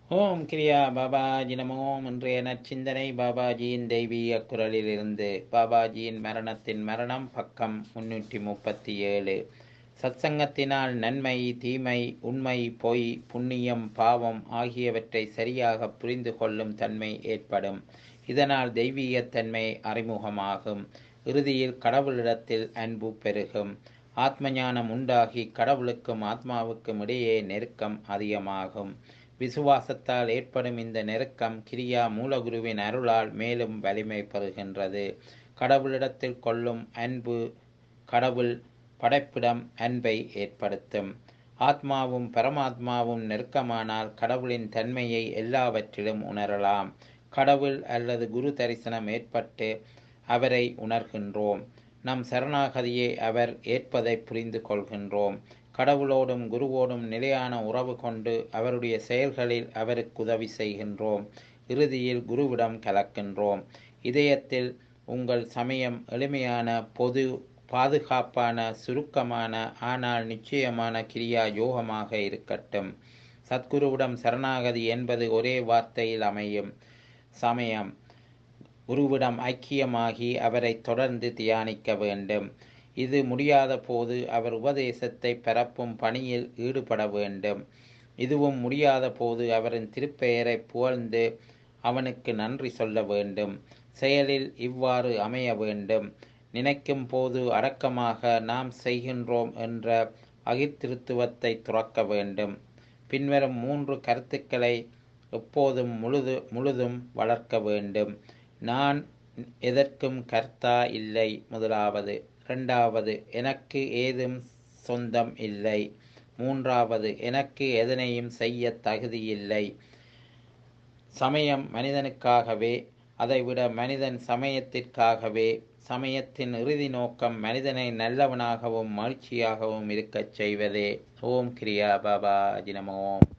ஓம் கிரியா பாபாஜி நமோ இன்றைய நற்சிந்தனை பாபாஜியின் தெய்வீக குரலிலிருந்து பாபாஜியின் மரணத்தின் மரணம் பக்கம் முன்னூற்றி முப்பத்தி ஏழு சத்சங்கத்தினால் நன்மை தீமை உண்மை பொய் புண்ணியம் பாவம் ஆகியவற்றை சரியாக புரிந்து கொள்ளும் தன்மை ஏற்படும் இதனால் தெய்வீகத்தன்மை அறிமுகமாகும் இறுதியில் கடவுளிடத்தில் அன்பு பெருகும் ஆத்ம ஞானம் உண்டாகி கடவுளுக்கும் ஆத்மாவுக்கும் இடையே நெருக்கம் அதிகமாகும் விசுவாசத்தால் ஏற்படும் இந்த நெருக்கம் கிரியா மூலகுருவின் அருளால் மேலும் வலிமை பெறுகின்றது கடவுளிடத்தில் கொள்ளும் அன்பு கடவுள் படைப்பிடம் அன்பை ஏற்படுத்தும் ஆத்மாவும் பரமாத்மாவும் நெருக்கமானால் கடவுளின் தன்மையை எல்லாவற்றிலும் உணரலாம் கடவுள் அல்லது குரு தரிசனம் ஏற்பட்டு அவரை உணர்கின்றோம் நம் சரணாகதியை அவர் ஏற்பதை புரிந்து கொள்கின்றோம் கடவுளோடும் குருவோடும் நிலையான உறவு கொண்டு அவருடைய செயல்களில் அவருக்கு உதவி செய்கின்றோம் இறுதியில் குருவிடம் கலக்கின்றோம் இதயத்தில் உங்கள் சமயம் எளிமையான பொது பாதுகாப்பான சுருக்கமான ஆனால் நிச்சயமான கிரியா யோகமாக இருக்கட்டும் சத்குருவிடம் சரணாகதி என்பது ஒரே வார்த்தையில் அமையும் சமயம் குருவிடம் ஐக்கியமாகி அவரை தொடர்ந்து தியானிக்க வேண்டும் இது முடியாத போது அவர் உபதேசத்தை பரப்பும் பணியில் ஈடுபட வேண்டும் இதுவும் முடியாத போது அவரின் திருப்பெயரை புகழ்ந்து அவனுக்கு நன்றி சொல்ல வேண்டும் செயலில் இவ்வாறு அமைய வேண்டும் நினைக்கும் போது அடக்கமாக நாம் செய்கின்றோம் என்ற அகிர்திருத்துவத்தை துறக்க வேண்டும் பின்வரும் மூன்று கருத்துக்களை எப்போதும் முழுது முழுதும் வளர்க்க வேண்டும் நான் எதற்கும் கர்த்தா இல்லை முதலாவது இரண்டாவது எனக்கு ஏதும் சொந்தம் இல்லை மூன்றாவது எனக்கு எதனையும் செய்ய தகுதியில்லை சமயம் மனிதனுக்காகவே அதைவிட மனிதன் சமயத்திற்காகவே சமயத்தின் இறுதி நோக்கம் மனிதனை நல்லவனாகவும் மகிழ்ச்சியாகவும் இருக்கச் செய்வதே ஓம் கிரியா பாபா ஜினமோம்